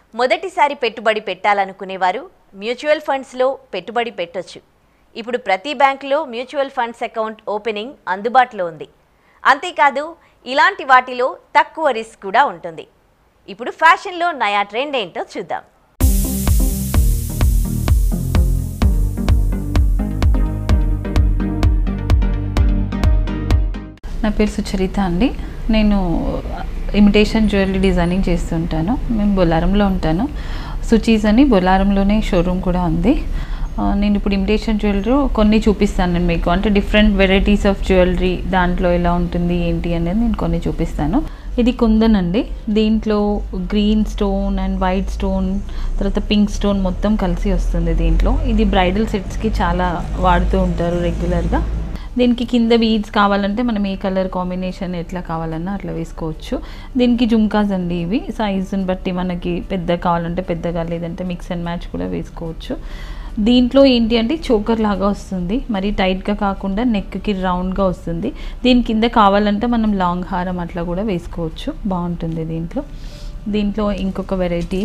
మొదటిసారి పెట్టుబడి పెట్టాలనుకునేవారు మ్యూచువల్ ఫండ్స్లో పెట్టుబడి పెట్టొచ్చు ఇప్పుడు ప్రతి బ్యాంకులో మ్యూచువల్ ఫండ్స్ అకౌంట్ ఓపెనింగ్ అందుబాటులో ఉంది అంతేకాదు ఇలాంటి వాటిలో తక్కువ రిస్క్ కూడా ఉంటుంది ఇప్పుడు ఫ్యాషన్లో నయా ట్రెండ్ ఏంటో చూద్దాం నా పేరు సుచరిత అండి నేను ఇమిటేషన్ జ్యువెలరీ డిజైనింగ్ చేస్తుంటాను మేము బొల్లారంలో ఉంటాను సుచీస్ అని బొల్లారంలోనే షోరూమ్ కూడా ఉంది ఆ, నేను ఇప్పుడు ఇమిటేషన్ జ్యువెలరీ కొన్ని చూపిస్తాను నేను మీకు అంటే డిఫరెంట్ వెరైటీస్ ఆఫ్ జ్యువెలరీ దాంట్లో ఎలా ఉంటుంది ఏంటి అనేది నేను కొన్ని చూపిస్తాను ఇది కుందన్ అండి దీంట్లో green stone and white stone తర్వాత పింక్ స్టోన్ మొత్తం కలిసి వస్తుంది దీంట్లో ఇది బ్రైడల్ సెట్స్కి చాలా వాడుతూ ఉంటారు రెగ్యులర్గా దీనికి కింద బీడ్స్ కావాలంటే మనం ఏ కలర్ కాంబినేషన్ ఎట్లా కావాలన్నా అట్లా వేసుకోవచ్చు దీనికి జుమ్కాస్ అండి ఇవి సైజుని బట్టి మనకి పెద్ద కావాలంటే పెద్దగా లేదంటే మిక్స్ అండ్ మ్యాచ్ కూడా వేసుకోవచ్చు దీంట్లో ఏంటి అంటే చోకర్ లాగా వస్తుంది మరి టైట్గా కాకుండా నెక్కి రౌండ్గా వస్తుంది దీని కింద కావాలంటే మనం లాంగ్ హారం అట్లా కూడా వేసుకోవచ్చు బాగుంటుంది దీంట్లో దీంట్లో ఇంకొక వెరైటీ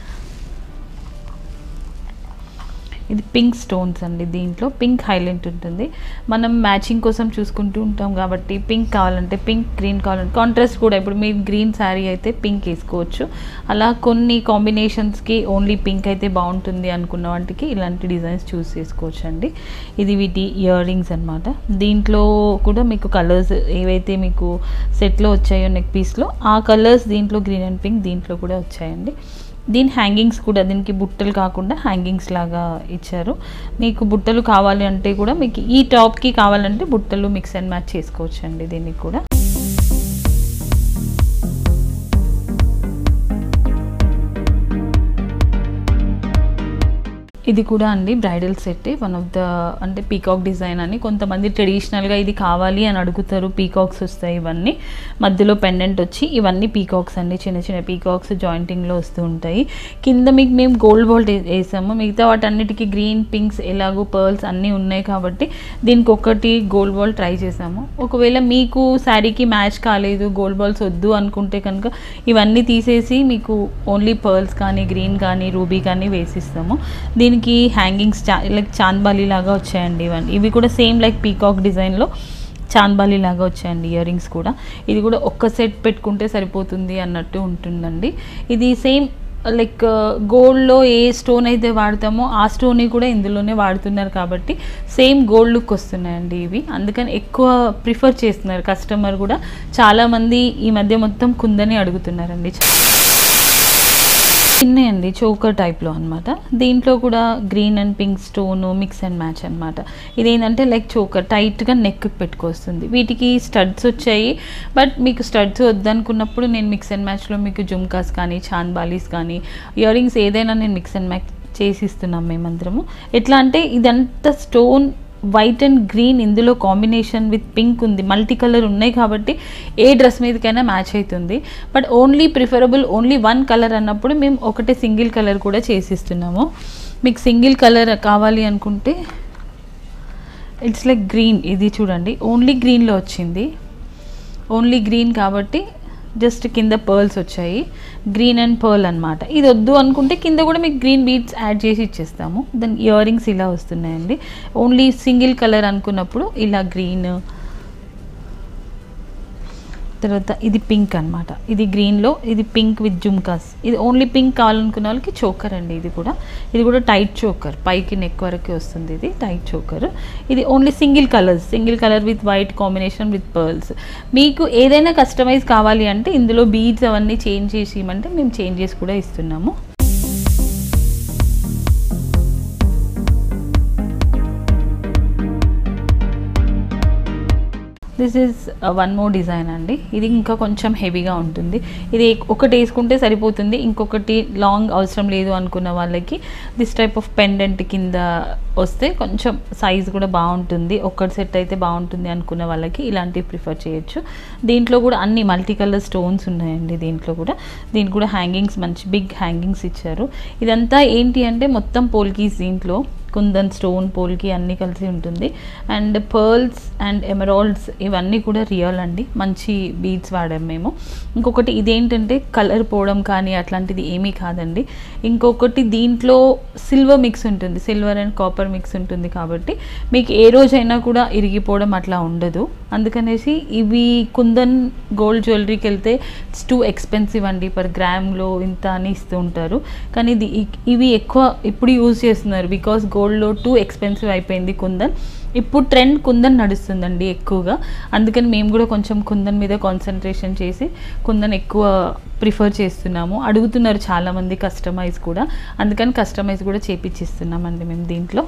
ఇది పింక్ స్టోన్స్ అండి దీంట్లో పింక్ హైలైట్ ఉంటుంది మనం మ్యాచింగ్ కోసం చూసుకుంటూ ఉంటాం కాబట్టి పింక్ కావాలంటే పింక్ గ్రీన్ కావాలంటే కాంట్రాస్ట్ కూడా ఇప్పుడు మీరు గ్రీన్ శారీ అయితే పింక్ వేసుకోవచ్చు అలా కొన్ని కాంబినేషన్స్కి ఓన్లీ పింక్ అయితే బాగుంటుంది అనుకున్న వాటికి ఇలాంటి డిజైన్స్ చూస్ చేసుకోవచ్చు అండి ఇది వీటి ఇయర్ రింగ్స్ అనమాట దీంట్లో కూడా మీకు కలర్స్ ఏవైతే మీకు సెట్లో వచ్చాయో నెక్ పీస్లో ఆ కలర్స్ దీంట్లో గ్రీన్ అండ్ పింక్ దీంట్లో కూడా వచ్చాయండి దీని హ్యాంగింగ్స్ కూడా దీనికి బుట్టలు కాకుండా హ్యాంగింగ్స్ లాగా ఇచ్చారు మీకు బుట్టలు కావాలి అంటే కూడా మీకు ఈ టాప్కి కావాలంటే బుట్టలు మిక్స్ అండ్ మ్యాచ్ చేసుకోవచ్చు అండి దీనికి కూడా ఇది కూడా అండి bridal set one of the అంటే పీకాక్ డిజైన్ అని కొంతమంది ట్రెడిషనల్గా ఇది కావాలి అని అడుగుతారు పీకాక్స్ వస్తాయి ఇవన్నీ మధ్యలో పెండెంట్ వచ్చి ఇవన్నీ పీకాక్స్ అండి చిన్న చిన్న పీకాక్స్ జాయింటింగ్లో వస్తూ ఉంటాయి కింద మీకు మేము గోల్డ్ బాల్ట్ వేసాము మిగతా వాటన్నిటికీ గ్రీన్ పింక్స్ ఎలాగో పర్ల్స్ అన్నీ ఉన్నాయి కాబట్టి దీనికి ఒకటి గోల్డ్ బాల్ ట్రై చేసాము ఒకవేళ మీకు శారీకి మ్యాచ్ కాలేదు గోల్డ్ బాల్స్ వద్దు అనుకుంటే కనుక ఇవన్నీ తీసేసి మీకు ఓన్లీ పర్ల్స్ కానీ గ్రీన్ కానీ రూబీ కానీ వేసిస్తాము దీనికి హ్యాంగింగ్స్ చా లైక్ చాంద్బాలి లాగా వచ్చాయండి ఇవన్నీ ఇవి కూడా సేమ్ లైక్ పీకాక్ డిజైన్లో చాంద్బాలి లాగా వచ్చాయండి ఇయర్ రింగ్స్ కూడా ఇది కూడా ఒక్క సెట్ పెట్టుకుంటే సరిపోతుంది అన్నట్టు ఉంటుందండి ఇది సేమ్ లైక్ గోల్డ్లో ఏ స్టోన్ అయితే వాడతామో ఆ స్టోన్ కూడా ఇందులోనే వాడుతున్నారు కాబట్టి సేమ్ గోల్డ్ లుక్ వస్తున్నాయండి ఇవి అందుకని ఎక్కువ ప్రిఫర్ చేస్తున్నారు కస్టమర్ కూడా చాలామంది ఈ మధ్య మొత్తం కుందని అడుగుతున్నారండి చిన్నయండి చోకర్ టైప్లో అనమాట దీంట్లో కూడా green and pink stone mix and match అనమాట ఇదేంటంటే లైక్ చోకర్ టైట్గా నెక్ పెట్టుకొస్తుంది వీటికి స్టడ్స్ వచ్చాయి బట్ మీకు స్టడ్స్ వద్దనుకున్నప్పుడు నేను మిక్స్ అండ్ మ్యాచ్లో మీకు జుమ్కాస్ కానీ చాన్ బాలీస్ కానీ ఇయర్ రింగ్స్ ఏదైనా నేను మిక్స్ అండ్ మ్యాచ్ చేసిస్తున్నాం మేమందరము ఎట్లా అంటే ఇదంతా స్టోన్ వైట్ అండ్ గ్రీన్ ఇందులో కాంబినేషన్ విత్ పింక్ ఉంది మల్టీ కలర్ ఉన్నాయి కాబట్టి ఏ డ్రెస్ మీదకైనా మ్యాచ్ అవుతుంది but only preferable only one colour అన్నప్పుడు మేము ఒకటే సింగిల్ కలర్ కూడా చేసిస్తున్నాము మీకు సింగిల్ కలర్ కావాలి అనుకుంటే ఇట్స్ లైక్ గ్రీన్ ఇది చూడండి ఓన్లీ గ్రీన్లో వచ్చింది ఓన్లీ గ్రీన్ కాబట్టి జస్ట్ కింద పర్ల్స్ వచ్చాయి గ్రీన్ అండ్ పర్ల్ అనమాట ఇది వద్దు అనుకుంటే కింద కూడా మీకు గ్రీన్ బీడ్స్ యాడ్ చేసి ఇచ్చేస్తాము దాని ఇయర్ రింగ్స్ ఇలా వస్తున్నాయండి ఓన్లీ సింగిల్ కలర్ అనుకున్నప్పుడు ఇలా గ్రీన్ తర్వాత ఇది పింక్ అనమాట ఇది గ్రీన్లో ఇది పింక్ విత్ జుమ్కాస్ ఇది ఓన్లీ పింక్ కావాలనుకున్న వాళ్ళకి చోకర్ అండి ఇది కూడా ఇది కూడా టైట్ చోకర్ పైకి నెక్ వరకు వస్తుంది ఇది టైట్ చోకర్ ఇది only single colours single colour with white combination with pearls మీకు ఏదైనా కస్టమైజ్ కావాలి అంటే ఇందులో బీడ్స్ అవన్నీ చేంజ్ చేసి ఇవ్వమంటే మేము చేంజ్ చేసి కూడా ఇస్తున్నాము this is one more design అండి ఇది ఇంకా కొంచెం హెవీగా ఉంటుంది ఇది ఒకటి వేసుకుంటే సరిపోతుంది ఇంకొకటి లాంగ్ అవసరం లేదు అనుకున్న వాళ్ళకి దిస్ టైప్ ఆఫ్ పెండెంట్ కింద వస్తే కొంచెం సైజ్ కూడా బాగుంటుంది ఒక్కటి సెట్ అయితే బాగుంటుంది అనుకున్న వాళ్ళకి ఇలాంటివి ప్రిఫర్ చేయొచ్చు దీంట్లో కూడా అన్ని మల్టీ కలర్ స్టోన్స్ ఉన్నాయండి దీంట్లో కూడా దీనికి కూడా హ్యాంగింగ్స్ మంచి బిగ్ హ్యాంగింగ్స్ ఇచ్చారు ఇదంతా ఏంటి అంటే మొత్తం పోల్కీస్ దీంట్లో కుందన్ స్టోన్ పోల్కి అన్నీ కలిసి ఉంటుంది అండ్ పర్ల్స్ అండ్ ఎమరాల్డ్స్ ఇవన్నీ కూడా రియల్ అండి మంచి బీడ్స్ వాడాం మేము ఇంకొకటి ఇదేంటంటే కలర్ పోవడం కానీ అట్లాంటిది ఏమీ కాదండి ఇంకొకటి దీంట్లో సిల్వర్ మిక్స్ ఉంటుంది సిల్వర్ అండ్ కాపర్ మిక్స్ ఉంటుంది కాబట్టి మీకు ఏ రోజైనా కూడా ఇరిగిపోవడం అట్లా ఉండదు అందుకనేసి ఇవి కుందన్ గోల్డ్ జ్యువెలరీకి వెళ్తే ఇట్స్ టూ ఎక్స్పెన్సివ్ అండి పర్ గ్రామ్లో ఇంత అని ఇస్తూ ఉంటారు కానీ ఇది ఇ- ఇవి ఎక్కువ ఇప్పుడు యూజ్ చేస్తున్నారు బికాస్ గోల్డ్లో టూ ఎక్స్పెన్సివ్ అయిపోయింది కుందన్ ఇప్పుడు ట్రెండ్ కుందన్ నడుస్తుందండి ఎక్కువగా అందుకని మేము కూడా కొంచెం కుందన్ మీద కాన్సన్ట్రేషన్ చేసి కుందన్ ఎక్కువ ప్రిఫర్ చేస్తున్నాము అడుగుతున్నారు చాలామంది కస్టమైజ్ కూడా అందుకని కస్టమైజ్ కూడా చేపించిస్తున్నామండి మేము దీంట్లో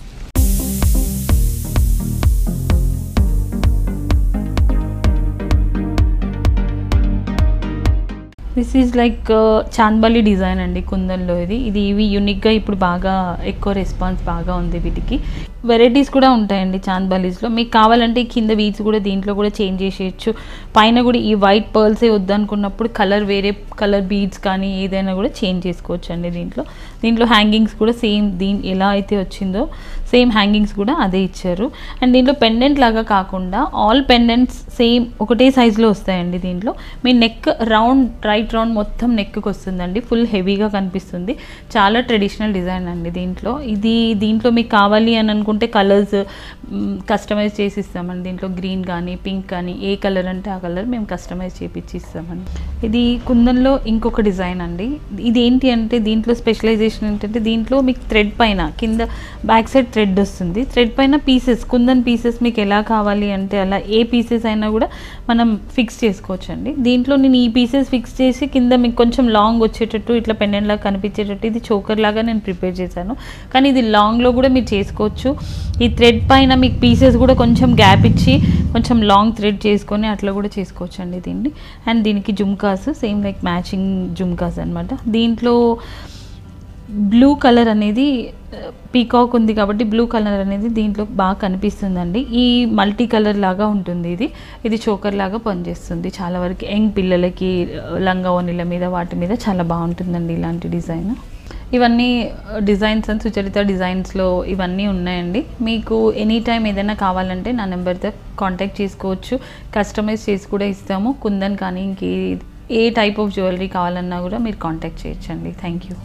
this is like chandbali design అండి కుందన్లో ఇది ఇది ఇవి యూనిక్గా ఇప్పుడు బాగా ఎక్కువ రెస్పాన్స్ బాగా ఉంది వీటికి వెరైటీస్ కూడా ఉంటాయండి చాంద్బాలీస్లో మీకు కావాలంటే ఈ కింద వీడ్స్ కూడా దీంట్లో కూడా చేంజ్ చేసేయచ్చు పైన కూడా ఈ వైట్ పర్ల్సే వద్దనుకున్నప్పుడు కలర్ వేరే కలర్ బీడ్స్ కానీ ఏదైనా కూడా చేంజ్ చేసుకోవచ్చు అండి దీంట్లో దీంట్లో హ్యాంగింగ్స్ కూడా సేమ్ దీని ఎలా అయితే వచ్చిందో సేమ్ హ్యాంగింగ్స్ కూడా అదే ఇచ్చారు అండ్ దీంట్లో పెండెంట్ లాగా కాకుండా ఆల్ పెండెంట్స్ సేమ్ ఒకటే సైజులో వస్తాయండి దీంట్లో మీ నెక్ రౌండ్ రైట్ రౌండ్ మొత్తం నెక్కి వస్తుందండి ఫుల్ హెవీగా కనిపిస్తుంది చాలా ట్రెడిషనల్ డిజైన్ అండి దీంట్లో ఇది దీంట్లో మీకు కావాలి అని అనుకుంటే కలర్స్ కస్టమైజ్ చేసి ఇస్తామండి దీంట్లో గ్రీన్ కానీ పింక్ కానీ ఏ కలర్ అంటే ఆ కలర్ మేము కస్టమైజ్ చేపించి ఇస్తామండి ఇది కుందన్లో ఇంకొక డిజైన్ అండి ఇది ఏంటి అంటే దీంట్లో స్పెషలైజేషన్ ఏంటంటే దీంట్లో మీకు థ్రెడ్ పైన కింద బ్యాక్ సైడ్ థ్రెడ్ వస్తుంది థ్రెడ్ పైన పీసెస్ కుందన్ పీసెస్ మీకు ఎలా కావాలి అంటే అలా ఏ పీసెస్ అయినా కూడా మనం ఫిక్స్ చేసుకోవచ్చు అండి దీంట్లో నేను ఈ పీసెస్ ఫిక్స్ చేసి కింద మీకు కొంచెం లాంగ్ వచ్చేటట్టు ఇట్లా పెండెంట్ లాగా కనిపించేటట్టు ఇది చోకర్ లాగా నేను ప్రిపేర్ చేశాను కానీ ఇది లాంగ్లో కూడా మీరు చేసుకోవచ్చు ఈ థ్రెడ్ పైన మీకు పీసెస్ కూడా కొంచెం గ్యాప్ ఇచ్చి కొంచెం లాంగ్ థ్రెడ్ చేసుకొని అట్లా కూడా చేసుకోవచ్చు అండి దీన్ని అండ్ దీనికి jhumkas same like matching jhumkas అనమాట దీంట్లో బ్లూ కలర్ అనేది పీకాక్ ఉంది కాబట్టి బ్లూ కలర్ అనేది దీంట్లో బాగా కనిపిస్తుందండి ఈ మల్టీ కలర్ లాగా ఉంటుంది ఇది ఇది చోకర్ లాగా పనిచేస్తుంది చాలా వరకు యంగ్ పిల్లలకి లంగా ఓనిల మీద వాటి మీద చాలా బాగుంటుందండి ఇలాంటి డిజైన్ ఇవన్నీ డిజైన్స్ అండ్ సుచరిత డిజైన్స్లో ఇవన్నీ ఉన్నాయండి మీకు ఎనీ టైం ఏదైనా కావాలంటే నా నెంబర్తో కాంటాక్ట్ చేసుకోవచ్చు కస్టమైజ్ చేసి కూడా ఇస్తాము కుందన్ కానీ ఇంకే ఏ టైప్ ఆఫ్ జ్యువెలరీ కావాలన్నా కూడా మీరు కాంటాక్ట్ చేయొచ్చండి థ్యాంక్ యూ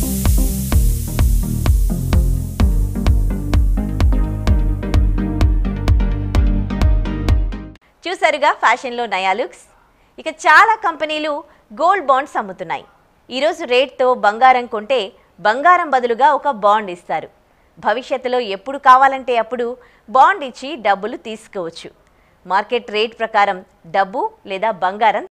చూసారుగా ఫ్యాషన్లో నయా లుక్స్ ఇక చాలా కంపెనీలు గోల్డ్ బాండ్స్ అమ్ముతున్నాయి ఈరోజు రేట్తో బంగారం కొంటే బంగారం బదులుగా ఒక బాండ్ ఇస్తారు భవిష్యత్తులో ఎప్పుడు కావాలంటే అప్పుడు బాండ్ ఇచ్చి డబ్బులు తీసుకోవచ్చు మార్కెట్ రేట్ ప్రకారం డబ్బు లేదా బంగారం